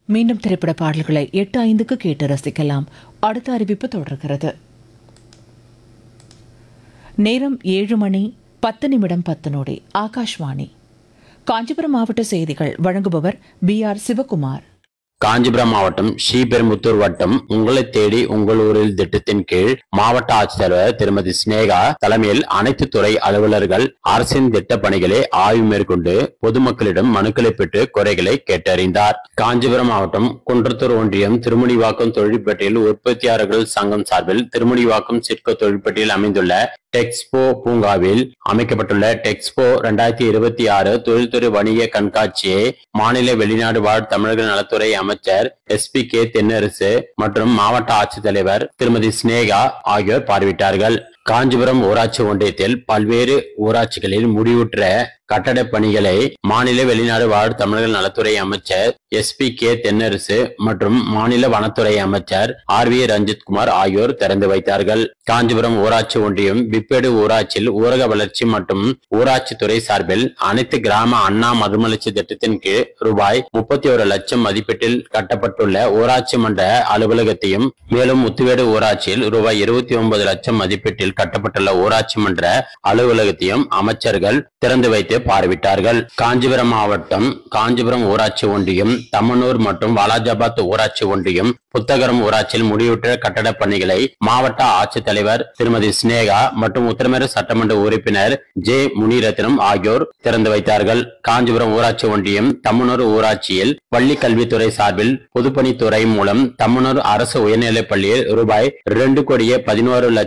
மீண்டும் திரைப்பட பாடல்களை எட்டு ஐந்துக்கு கேட்டு ரசிக்கலாம் அடுத்த அறிவிப்பு தொடர்கிறது நேரம் ஏழு மணி பத்து நிமிடம் பத்து நொடி ஆகாஷ்வாணி காஞ்சிபுரம் மாவட்ட செய்திகள் வழங்குபவர் பி ஆர் சிவகுமார் காஞ்சிபுரம் மாவட்டம் ஸ்ரீபெரும்புத்தூர் வட்டம் உங்களை தேடி உங்கள் ஊரில் திட்டத்தின் கீழ் மாவட்ட ஆட்சித்தலைவர் திருமதி சினேகா தலைமையில் அனைத்து துறை அலுவலர்கள் அரசின் திட்ட பணிகளை ஆய்வு மேற்கொண்டு பொதுமக்களிடம் மனுக்களை பெற்று குறைகளை கேட்டறிந்தார் காஞ்சிபுரம் மாவட்டம் குன்றத்தூர் ஒன்றியம் திருமுனிவாக்கம் தொழிற்பேட்டையில் உற்பத்தியாளர்கள் சங்கம் சார்பில் திருமுனிவாக்கம் சிட்கோ தொழிற்பேட்டையில் அமைந்துள்ள டெக்ஸ்போ பூங்காவில் அமைக்கப்பட்டுள்ள டெக்ஸ்போ ரெண்டாயிரத்தி இருபத்தி ஆறு தொழில்துறை வணிக கண்காட்சியை மாநில வெளிநாடு வாழ் தமிழர்கள் நலத்துறை அமைச்சர் எஸ் பி கே தென்னரசு மற்றும் மாவட்ட ஆட்சித்தலைவர் திருமதி சினேகா ஆகியோர் பார்வையிட்டார்கள் காஞ்சிபுரம் ஊராட்சி ஒன்றியத்தில் பல்வேறு ஊராட்சிகளில் முடிவுற்ற கட்டட பணிகளை மாநில வெளிநாடு வாழ் தமிழர்கள் நலத்துறை அமைச்சர் எஸ் பி கே தென்னரசு மற்றும் மாநில வனத்துறை அமைச்சர் ஆர் வி ரஞ்சித்குமார் ஆகியோர் திறந்து வைத்தார்கள் காஞ்சிபுரம் ஊராட்சி ஒன்றியம் பிப்பேடு ஊராட்சியில் ஊரக வளர்ச்சி மற்றும் ஊராட்சி துறை சார்பில் அனைத்து கிராம அண்ணா மறுமலர்ச்சி திட்டத்தின் கீழ் ரூபாய் முப்பத்தி ஒரு லட்சம் மதிப்பீட்டில் கட்டப்பட்டுள்ள ஊராட்சி மன்ற அலுவலகத்தையும் மேலும் முத்துவேடு ஊராட்சியில் ரூபாய் இருபத்தி ஒன்பது லட்சம் மதிப்பீட்டில் கட்டப்பட்டுள்ள ஊராட்சி மன்ற அலுவலகத்தையும் அமைச்சர்கள் திறந்து வைத்து பார்வையிட்டார்கள் காஞ்சிபுரம் மாவட்டம் காஞ்சிபுரம் ஊராட்சி ஒன்றியம் தம்மனூர் மற்றும் வாலாஜாபாத் ஊராட்சி ஒன்றியம் புத்தகரம் ஊராட்சியில் முடிவுற்ற கட்டட பணிகளை மாவட்ட ஆட்சித்தலைவர் திருமதி சினேகா மற்றும் உத்தரமேறு சட்டமன்ற உறுப்பினர் ஜே முனிரத்னம் ஆகியோர் திறந்து வைத்தார்கள் காஞ்சிபுரம் ஊராட்சி ஒன்றியம் தம்மனூர் ஊராட்சியில் பள்ளி கல்வித்துறை சார்பில் பொதுப்பணித்துறை மூலம் தம்மனூர் அரசு உயர்நிலைப் பள்ளியில் ரூபாய் இரண்டு கோடியே பதினோரு லட்சம்